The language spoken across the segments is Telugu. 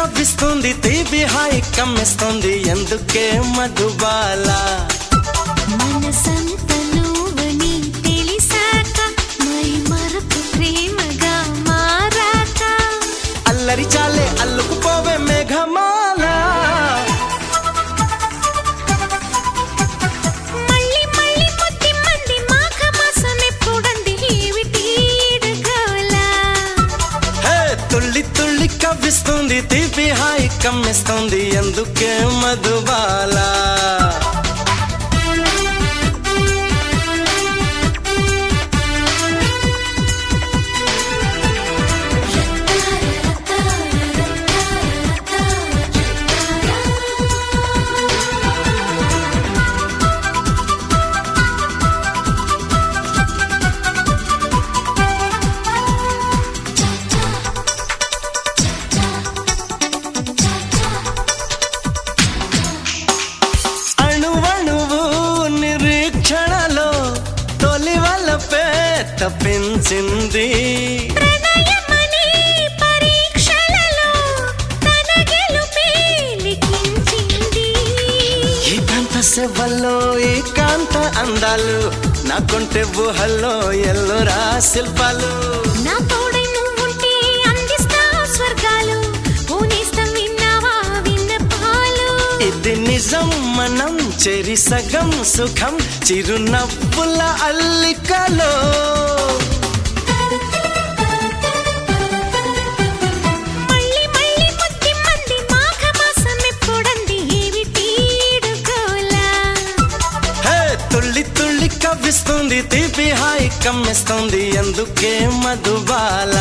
కవ్విస్తుంది తీపి హాయి కమ్మిస్తుంది ఎందుకే మధుబాల మనసంత నువ్వని తెలిసాక మై మరపు ప్రేమగా మారాక అల్లరి చాలే అల్లుకుపోవే మేఘమాల మళ్ళీ మళ్ళీ ముద్ది మంది మాఘ మాసం ఎప్పుడంది ఏమిటి ఈడుగోల హే తుళ్ళి తుళ్ళి కవ్విస్తుంది తీపి హాయి కమ్మిస్తుంది ఎందుకే మధుబాల అణువణువు నిరీక్షణలో తొలి వలపే తప్పించింది ప్రణయమనే పరీక్షలలో తన గెలుపే లిఖించింది ఏకాంత సేవల్లో ఏకాంత అందాలు నాకుంటే ఊహల్లో ఎల్లోరా శిల్పాలు నా తోడై నువ్వుంటే అందిస్తా స్వర్గాలు పూనేస్తం విన్నావా విన్న పాలు ఇది నిజం మనం చెరి సగం సుఖం చిరునవ్వుల అల్లికలో మళ్ళీ మళ్ళీ ముద్ది మంది మాఘ మాసం ఎప్పుడంది ఏమిటి ఈడుగోల హే తుళ్ళి తుళ్ళి కవ్విస్తుంది తీపి హాయి కమ్మిస్తుంది ఎందుకే మధుబాల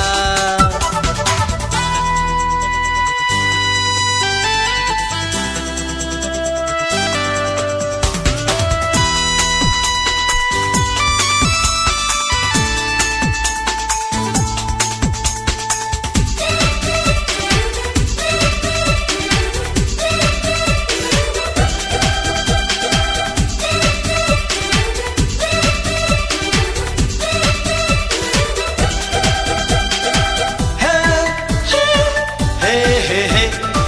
హే హే హే హే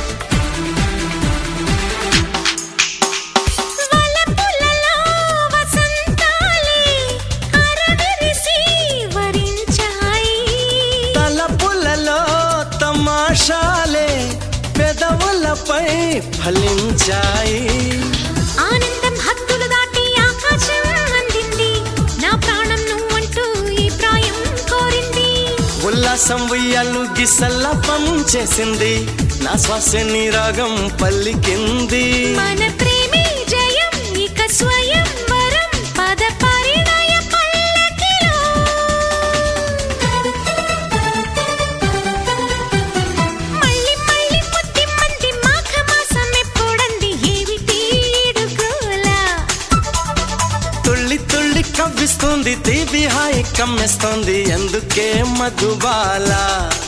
వలపులలో వసంతాలే అరవిరిసి వరించాయి తలపులలో తమాషాలే పెదవులపై ఫలించాయి ఆనందం హద్దులు దాటి ఆకాశం అందింది నా ప్రాణం నువ్వంటూ ఈ ప్రాయం కోరింది ఉల్లాసం ఉయ్యాలు గిసల్లపం చేసింది నా శ్వాస నీ రాగం పల్లికింది మన ప్రేమే జయం ఇక స్వయం వరం పద పరిణయ పల్లకిలో మళ్ళీ మళ్ళీ ముద్ది మంది మాఘ మాసం ఎప్పుడంది ఏమిటి ఈడుగోల తుళ్ళి తుళ్ళి కవ్విస్తుంది తీపి హాయి కమ్మిస్తుంది ఎందుకే మధుబాల